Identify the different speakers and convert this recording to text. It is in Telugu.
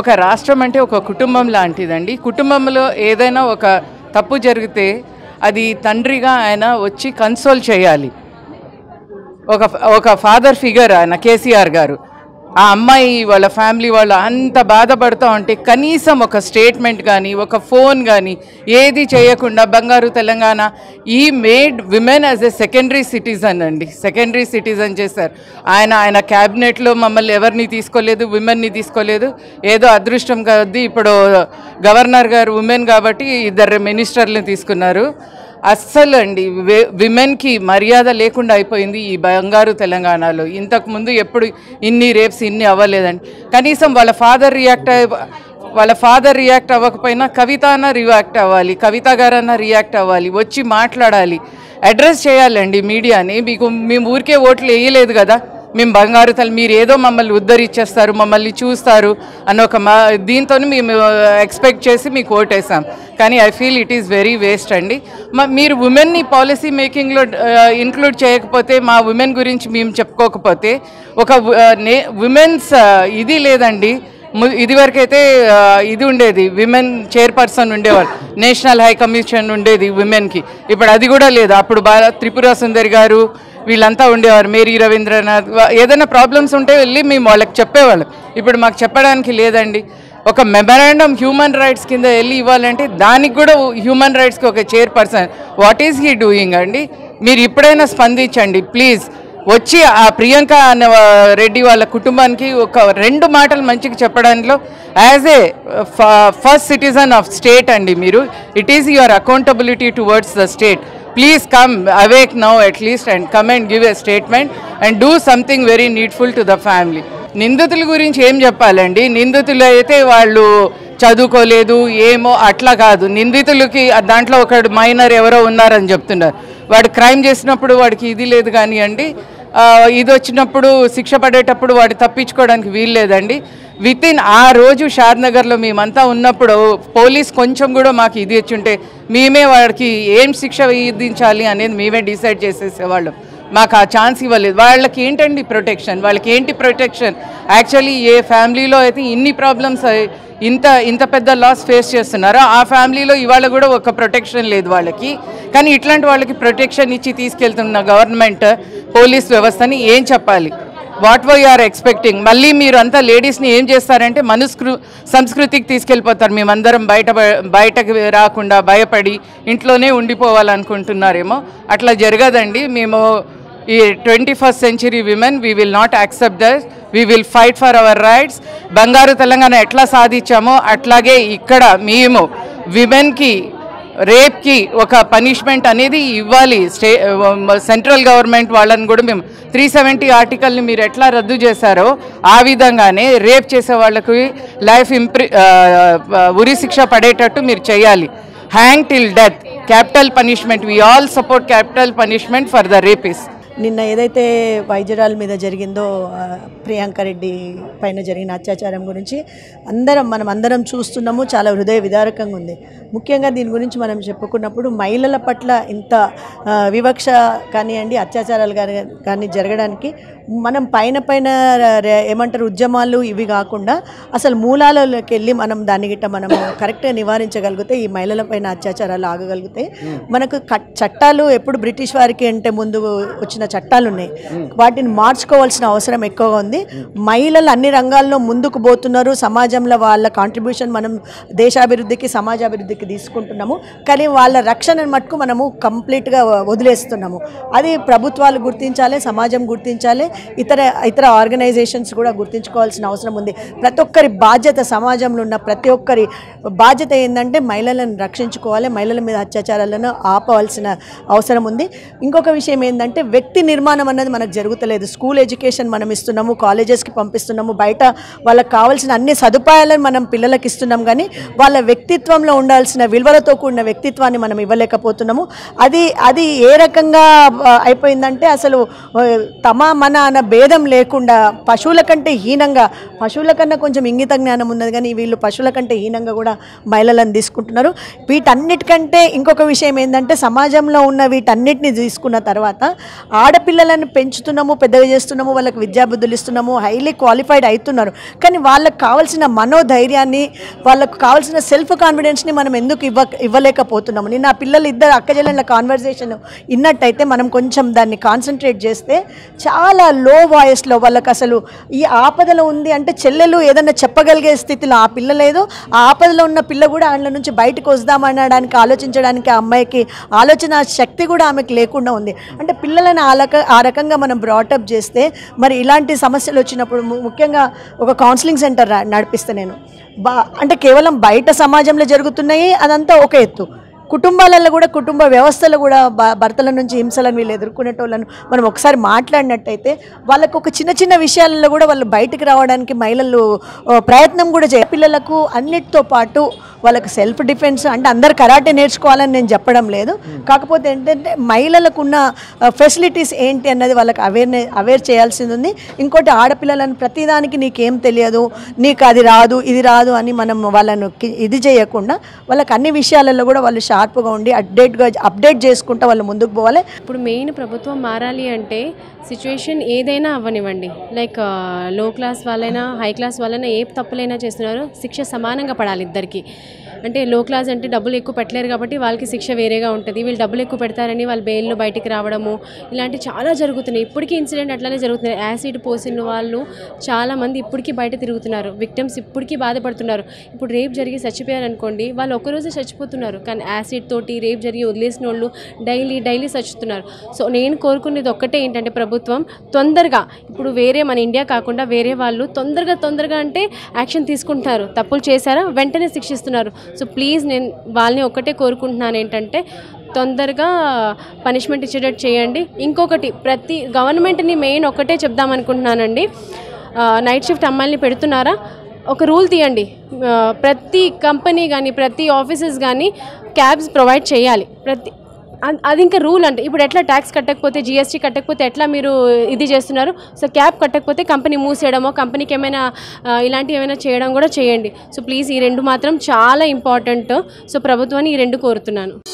Speaker 1: ఒక రాష్ట్రం అంటే ఒక కుటుంబం లాంటిదండి కుటుంబంలో ఏదైనా ఒక తప్పు జరిగితే అది తండ్రిగా ఆయన వచ్చి కన్సోల్ చేయాలి ఒక ఒక ఫాదర్ ఫిగర్ ఆయన కేసీఆర్ గారు ఆ అమ్మాయి వాళ్ళ ఫ్యామిలీ వాళ్ళు అంత బాధపడుతూ ఉంటే కనీసం ఒక స్టేట్మెంట్ కానీ ఒక ఫోన్ కానీ ఏది చేయకుండా బంగారు తెలంగాణ ఈ made women as a secondary citizen అండి సెకండరీ సిటిజన్ చేశారు ఆయన ఆయన క్యాబినెట్లో మమ్మల్ని ఎవరిని తీసుకోలేదు విమెన్ని తీసుకోలేదు ఏదో అదృష్టం కొద్దీ ఇప్పుడు గవర్నర్ గారు ఉమెన్ కాబట్టి ఇద్దరు మినిస్టర్లను తీసుకున్నారు అస్సలు అండి వి- విమెన్కి మర్యాద లేకుండా అయిపోయింది ఈ బంగారు తెలంగాణలో ఇంతకుముందు ఎప్పుడు ఇన్ని రేప్స్ ఇన్ని అవ్వలేదండి కనీసం వాళ్ళ ఫాదర్ రియాక్ట్ అయ్య వాళ్ళ ఫాదర్ రియాక్ట్ అవ్వకపోయినా కవిత అన్న రియాక్ట్ అవ్వాలి కవిత గారన్నా రియాక్ట్ అవ్వాలి వచ్చి మాట్లాడాలి అడ్రస్ చేయాలండి మీడియాని మీకు మేము ఊరికే ఓట్లు వేయలేదు కదా మేము బంగారు తల్లి మీరు ఏదో మమ్మల్ని ఉద్ధరించేస్తారు మమ్మల్ని చూస్తారు అన్న ఒక మా దీంతో మేము ఎక్స్పెక్ట్ చేసి మీకు ఓటేసాం కానీ I feel it is very waste అండి మా మీరు ఉమెన్ని పాలసీ మేకింగ్లో ఇంక్లూడ్ చేయకపోతే మా ఉమెన్ గురించి మేము చెప్పుకోకపోతే ఒక ఉమెన్స్ ఇది లేదండి ము- ఇదివరకైతే ఆ, ఇది ఉండేది విమెన్ చైర్పర్సన్ ఉండేవాళ్ళు నేషనల్ హై కమిషన్ ఉండేది విమెన్కి ఇప్పుడు అది కూడా లేదు అప్పుడు బాగా త్రిపుర సుందరి గారు వీళ్ళంతా ఉండేవారు మేరీ రవీంద్రనాథ్ వా- ఏదైనా ప్రాబ్లమ్స్ ఉంటే వెళ్ళి మేము వాళ్ళకి చెప్పేవాళ్ళం ఇప్పుడు మాకు చెప్పడానికి లేదండి ఒక మెమరాండం హ్యూమన్ రైట్స్ కింద వెళ్ళి ఇవ్వాలంటే దానికి కూడా హ్యూమన్ రైట్స్కి ఒక chairperson what is he doing అండి మీరు ఇప్పుడైనా స్పందించండి ప్లీజ్ వచ్చి ఆ ప్రియాంక అనే వా- రెడ్డి వాళ్ళ కుటుంబానికి ఒక రెండు మాటలు మంచిగా చెప్పడంలో as a first citizen of state అండి మీరు it is your accountability towards the state please come awake now at least and come and give a statement and do something very needful to the family నిందితుల గురించి ఏం చెప్పాలండి నిందితులు అయితే వాళ్ళు చదువుకోలేదు ఏమో అట్లా కాదు నిందితులకి ఆ దాంట్లో ఒకడు మైనర్ ఎవరో ఉన్నారని చెప్తున్నారు వాడు క్రైమ్ చేసినప్పుడు వాడికి ఇది లేదు కానివ్వండి ఆ, ఇది వచ్చినప్పుడు శిక్ష పడేటప్పుడు వాడు తప్పించుకోవడానికి వీలు లేదండి విత్ ఇన్ ఆ రోజు షాద్నగర్లో మేమంతా ఉన్నప్పుడు పోలీస్ కొంచెం కూడా మాకు ఇది వచ్చుంటే మేమే వాడికి ఏం శిక్ష విధించాలి అనేది మేమే డిసైడ్ చేసేసేవాళ్ళం మాకు ఆ ఛాన్స్ ఇవ్వలేదు వాళ్ళకి ఏంటండి ప్రొటెక్షన్ వాళ్ళకి ఏంటి ప్రొటెక్షన్ యాక్చువల్లీ ఏ ఫ్యామిలీలో అయితే ఇన్ని ప్రాబ్లమ్స్ ఇంత ఇంత పెద్ద లాస్ ఫేస్ చేస్తున్నారో ఆ ఫ్యామిలీలో ఇవాళ కూడా ఒక ప్రొటెక్షన్ లేదు వాళ్ళకి కానీ ఇట్లాంటి వాళ్ళకి ప్రొటెక్షన్ ఇచ్చి తీసుకెళ్తున్న గవర్నమెంట్ పోలీస్ వ్యవస్థని ఏం చెప్పాలి వాట్ వై ఆర్ ఎక్స్పెక్టింగ్ మళ్ళీ మీరు అంతా లేడీస్ని ఏం చేస్తారంటే మనుస్కృ సంస్కృతికి తీసుకెళ్ళిపోతారు మేమందరం బయట బయటకు రాకుండా భయపడి ఇంట్లోనే ఉండిపోవాలనుకుంటున్నారేమో అట్లా జరగదండి మేము ఈ twenty first century women we will not accept that we will fight for our rights బంగారు తెలంగాణ ఎట్లా సాధించామో అట్లాగే ఇక్కడ మేము విమెన్కి రేప్కి ఒక పనిష్మెంట్ అనేది ఇవ్వాలి స్టే సెంట్రల్ గవర్నమెంట్ వాళ్ళని కూడా మేము త్రీ సెవెంటీ ఆర్టికల్ని మీరు ఎట్లా రద్దు చేశారో ఆ విధంగానే రేప్ చేసే వాళ్ళకి లైఫ్ ఇంప్రి ఉరి శిక్ష పడేటట్టు మీరు చేయాలి hang till death capital punishment we all support capital punishment for the rapists
Speaker 2: నిన్న ఏదైతే వైద్యురాల మీద జరిగిందో ఆ, ప్రియాంక రెడ్డి పైన జరిగిన అత్యాచారం గురించి అందరం మనం అందరం చూస్తున్నాము చాలా హృదయ విదారకంగా ఉంది ముఖ్యంగా దీని గురించి మనం చెప్పుకున్నప్పుడు మహిళల పట్ల ఇంత ఆ, వివక్ష కానివ్వండి అత్యాచారాలు కానీ కానీ జరగడానికి మనం పైన పైన రే- ఏమంటారు ఉద్యమాలు ఇవి కాకుండా అసలు మూలాలలోకి వెళ్ళి మనం దాన్ని గిట్ట మనం కరెక్ట్గా నివారించగలిగితే ఈ మహిళల పైన అత్యాచారాలు ఆగగలిగితే మనకు కట్- చట్టాలు ఎప్పుడు బ్రిటిష్ వారికి అంటే ముందు వచ్చిన చట్టాలు ఉన్నాయి వాటిని మార్చుకోవాల్సిన అవసరం ఎక్కువగా ఉంది మహిళలు అన్ని రంగాల్లో ముందుకు పోతున్నారు సమాజంలో వాళ్ళ కాంట్రిబ్యూషన్ మనం దేశాభివృద్ధికి సమాజాభివృద్ధికి తీసుకుంటున్నాము కానీ వాళ్ళ రక్షణను మటుకు మనము కంప్లీట్గా వదిలేస్తున్నాము అది ప్రభుత్వాలు గుర్తించాలి సమాజం గుర్తించాలి ఇతర ఇతర ఆర్గనైజేషన్స్ కూడా గుర్తించుకోవాల్సిన అవసరం ఉంది ప్రతి ఒక్కరి బాధ్యత సమాజంలో ఉన్న ప్రతి ఒక్కరి బాధ్యత ఏంటంటే మహిళలను రక్షించుకోవాలి మహిళల మీద అత్యాచారాలను ఆపవలసిన అవసరం ఉంది ఇంకొక విషయం ఏంటంటే వ్యక్తి నిర్మాణం అన్నది మనకు జరుగుతలేదు స్కూల్ ఎడ్యుకేషన్ మనం ఇస్తున్నాము కాలేజెస్కి పంపిస్తున్నాము బయట వాళ్ళకి కావాల్సిన అన్ని సదుపాయాలను మనం పిల్లలకి ఇస్తున్నాం కానీ వాళ్ళ వ్యక్తిత్వంలో ఉండాల్సిన విలువలతో కూడిన వ్యక్తిత్వాన్ని మనం ఇవ్వలేకపోతున్నాము అది అది ఏ రకంగా ఆ, అయిపోయిందంటే అసలు ఆ, తమ మన అన్న భేదం లేకుండా పశువుల కంటే హీనంగా పశువుల కన్నా కొంచెం ఇంగిత జ్ఞానం ఉన్నది కానీ వీళ్ళు పశువుల కంటే హీనంగా కూడా మహిళలను తీసుకుంటున్నారు వీటన్నిటికంటే ఇంకొక విషయం ఏంటంటే సమాజంలో ఉన్న వీటన్నిటిని తీసుకున్న తర్వాత ఆడపిల్లలను పెంచుతున్నాము పెద్దగా చేస్తున్నాము వాళ్ళకి విద్యాబుద్ధులు ఇస్తున్నాము హైలీ క్వాలిఫైడ్ అవుతున్నారు కానీ వాళ్ళకి కావాల్సిన మనోధైర్యాన్ని వాళ్ళకు కావాల్సిన సెల్ఫ్ కాన్ఫిడెన్స్ని మనం ఎందుకు ఇవ్వ ఇవ్వలేకపోతున్నాము నేను నా పిల్లలు ఇద్దరు అక్కజల్లెళ్ళ కాన్వర్జేషన్ విన్నట్టయితే మనం కొంచెం దాన్ని కాన్సన్ట్రేట్ చేస్తే చాలా లో వాయిస్లో వాళ్ళకి అసలు ఈ ఆపదలో ఉంది అంటే చెల్లెలు ఏదన్నా చెప్పగలిగే స్థితిలో ఆ పిల్ల లేదు ఆ ఆపదలో ఉన్న పిల్ల కూడా అందులో నుంచి బయటకు వద్దామనడానికి ఆలోచించడానికి ఆ అమ్మాయికి ఆలోచన శక్తి కూడా ఆమెకు లేకుండా ఉంది అంటే పిల్లలను ఆ రక ఆ రకంగా మనం బ్రాటప్ చేస్తే మరి ఇలాంటి సమస్యలు వచ్చినప్పుడు ము- ముఖ్యంగా ఒక కౌన్సిలింగ్ సెంటర్ రా- నడిపిస్తే నేను బా అంటే కేవలం బయట సమాజంలో జరుగుతున్నాయి అదంతా ఒక ఎత్తు కుటుంబాలలో కూడా కుటుంబ వ్యవస్థలో కూడా భ- భర్తల నుంచి హింసలను వీళ్ళు ఎదుర్కొనేటోళ్ళను మనం ఒకసారి మాట్లాడినట్టయితే వాళ్ళకు ఒక చిన్న చిన్న విషయాలలో కూడా వాళ్ళు బయటికి రావడానికి మహిళలు ఆ, ప్రయత్నం కూడా చేయ పిల్లలకు అన్నిటితో పాటు వాళ్ళకి సెల్ఫ్ డిఫెన్స్ అంటే అందరు కరాటే నేర్చుకోవాలని నేను చెప్పడం లేదు కాకపోతే ఏంటంటే మహిళలకు ఉన్న ఫెసిలిటీస్ ఏంటి అన్నది వాళ్ళకి అవేర్నెస్ అవేర్ చేయాల్సింది ఉంది ఇంకోటి ఆడపిల్లలను ప్రతిదానికి నీకేం తెలియదు నీకు అది రాదు ఇది రాదు అని మనం వాళ్ళను కి- ఇది చేయకుండా వాళ్ళకి అన్ని విషయాలలో కూడా వాళ్ళు షార్ప్గా ఉండి అప్డేట్గా అప్డేట్ చేసుకుంటూ వాళ్ళు ముందుకు పోవాలి
Speaker 3: ఇప్పుడు మెయిన్ ప్రభుత్వం మారాలి అంటే సిచ్యువేషన్ ఏదైనా అవ్వనివ్వండి లైక్ లో క్లాస్ వాళ్ళైనా హై క్లాస్ వాళ్ళైనా ఏ తప్పులైనా చేస్తున్నారో శిక్ష సమానంగా పడాలి ఇద్దరికి అంటే లో క్లాస్ అంటే డబ్బులు ఎక్కువ పెట్టలేరు కాబట్టి వాళ్ళకి శిక్ష వేరేగా ఉంటుంది వీళ్ళు డబ్బులు ఎక్కువ పెడతారని వాళ్ళు బెయిల్లో బయటికి రావడము ఇలాంటి చాలా జరుగుతున్నాయి ఇప్పటికీ ఇన్సిడెంట్ అట్లానే జరుగుతున్నాయి యాసిడ్ పోసిన వాళ్ళు చాలామంది ఇప్పటికీ బయట తిరుగుతున్నారు విక్టిమ్స్ ఇప్పటికీ బాధపడుతున్నారు ఇప్పుడు రేప్ జరిగి చచ్చిపోయారు అనుకోండి వాళ్ళు ఒక్కరోజే చచ్చిపోతున్నారు కానీ యాసిడ్ తోటి రేప్ జరిగి వదిలేసిన వాళ్ళు డైలీ డైలీ చచ్చుతున్నారు సో నేను కోరుకునేది ఒక్కటే ఏంటంటే ప్రభుత్వం తొందరగా ఇప్పుడు వేరే మన ఇండియా కాకుండా వేరే వాళ్ళు తొందరగా తొందరగా అంటే యాక్షన్ తీసుకుంటున్నారు తప్పులు చేశారా వెంటనే శిక్షిస్తున్నారు సో ప్లీజ్ నేను వాళ్ళని ఒక్కటే కోరుకుంటున్నాను ఏంటంటే తొందరగా పనిష్మెంట్ ఇచ్చేటట్టు చేయండి ఇంకొకటి ప్రతి గవర్నమెంట్ని మెయిన్ ఒక్కటే చెప్దామనుకుంటున్నానండి ఆ, నైట్ షిఫ్ట్ అమ్మాయిల్ని పెడుతున్నారా ఒక రూల్ తీయండి ఆ, ప్రతి కంపెనీ కానీ ప్రతి ఆఫీసెస్ కానీ క్యాబ్స్ ప్రొవైడ్ చేయాలి ప్రతి అ- అది ఇంకా రూల్ అంటే ఇప్పుడు ఎట్లా ట్యాక్స్ కట్టకపోతే జిఎస్టీ కట్టకపోతే ఎట్లా మీరు ఇది చేస్తున్నారు సో క్యాబ్ కట్టకపోతే కంపెనీ మూసేయడమో కంపెనీకి ఏమైనా ఆ, ఇలాంటివి ఏమైనా చేయడం కూడా చేయండి సో ప్లీజ్ ఈ రెండు మాత్రం చాలా ఇంపార్టెంట్ సో ప్రభుత్వాన్ని ఈ రెండు కోరుతున్నాను